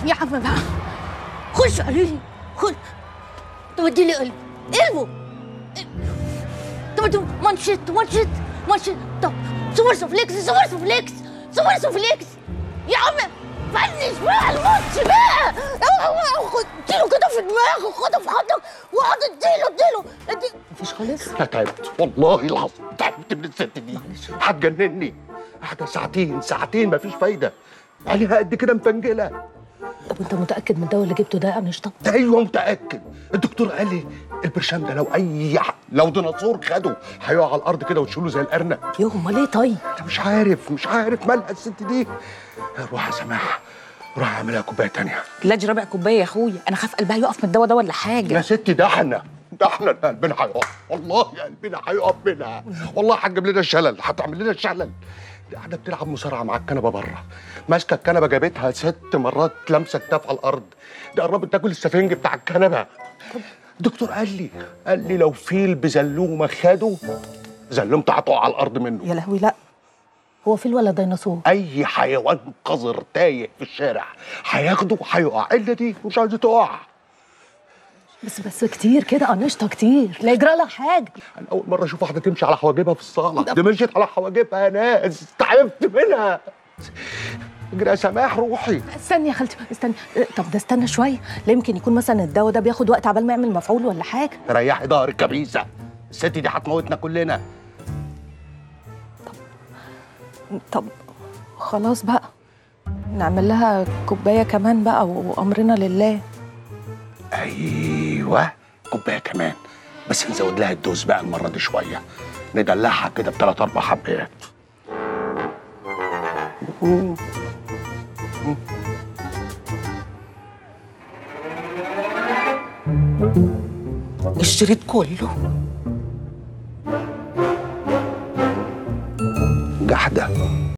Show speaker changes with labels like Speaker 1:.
Speaker 1: يا عم بقى خش قالوا لي خش طب ادي لي قلب قلبه طب طب مانشيت مانشيت مانشيت طب سوبر فليكس سوبر فليكس سوبر فليكس يا عم فنش بقى الماتش بقى خد اديله كده في دماغه خده في خدك واقعد اديله اديله اديله مفيش خالص
Speaker 2: انا تعبت والله العظيم تعبت من الست دي هتجنني قاعده ساعتين ساعتين مفيش فايده عليها قد كده مفنجله
Speaker 1: طب انت متاكد من الدواء اللي جبته ده يا قنشطه
Speaker 2: ده ايوه متاكد الدكتور قال لي البرشام ده لو اي ح- لو ديناصور خده هيقع على الارض كده وتشيله زي الارنب
Speaker 1: يا امال ايه طيب
Speaker 2: انا مش عارف مش عارف مالها الست دي روح يا سماح روح اعملها كوبايه تانية
Speaker 1: لا دي رابع كوبايه يا اخويا انا خاف قلبها يقف من الدواء ده ولا حاجه
Speaker 2: يا ستي ده احنا ده احنا اللي قلبنا هيقف والله قلبنا هيقف منها والله هتجيب لنا الشلل هتعمل لنا الشلل دي قاعده بتلعب مصارعه مع الكنبه بره ماسكه الكنبه جابتها ست مرات لامسه كتاف على الارض دي قربت تاكل السفنج بتاع الكنبه الدكتور قال لي قال لي لو فيل بزلومه خده زلومته هتقع على الارض منه
Speaker 1: يا لهوي لا هو فيل ولا ديناصور
Speaker 2: اي حيوان قذر تايه في الشارع هياخده هيقع الا دي مش عايزه تقع
Speaker 1: بس بس كتير كده قنشطه كتير لا يجرى لها حاجه
Speaker 2: انا اول مره اشوف واحده تمشي على حواجبها في الصاله دي مشيت على حواجبها يا ناس تعبت منها اجري يا سماح روحي
Speaker 1: استني يا خالتي استني اه، طب ده استنى شويه لا يمكن يكون مثلا الدواء ده بياخد وقت عبال ما يعمل مفعول ولا حاجه
Speaker 2: ريحي ظهرك كبيسه الست دي هتموتنا كلنا
Speaker 1: طب خلاص بقى نعمل لها كوبايه كمان بقى وامرنا لله
Speaker 2: ايوه كوبايه كمان بس نزود لها الدوز بقى المره دي شويه ندلعها كده بثلاث اربع حبات
Speaker 3: الشريط كله
Speaker 2: جحده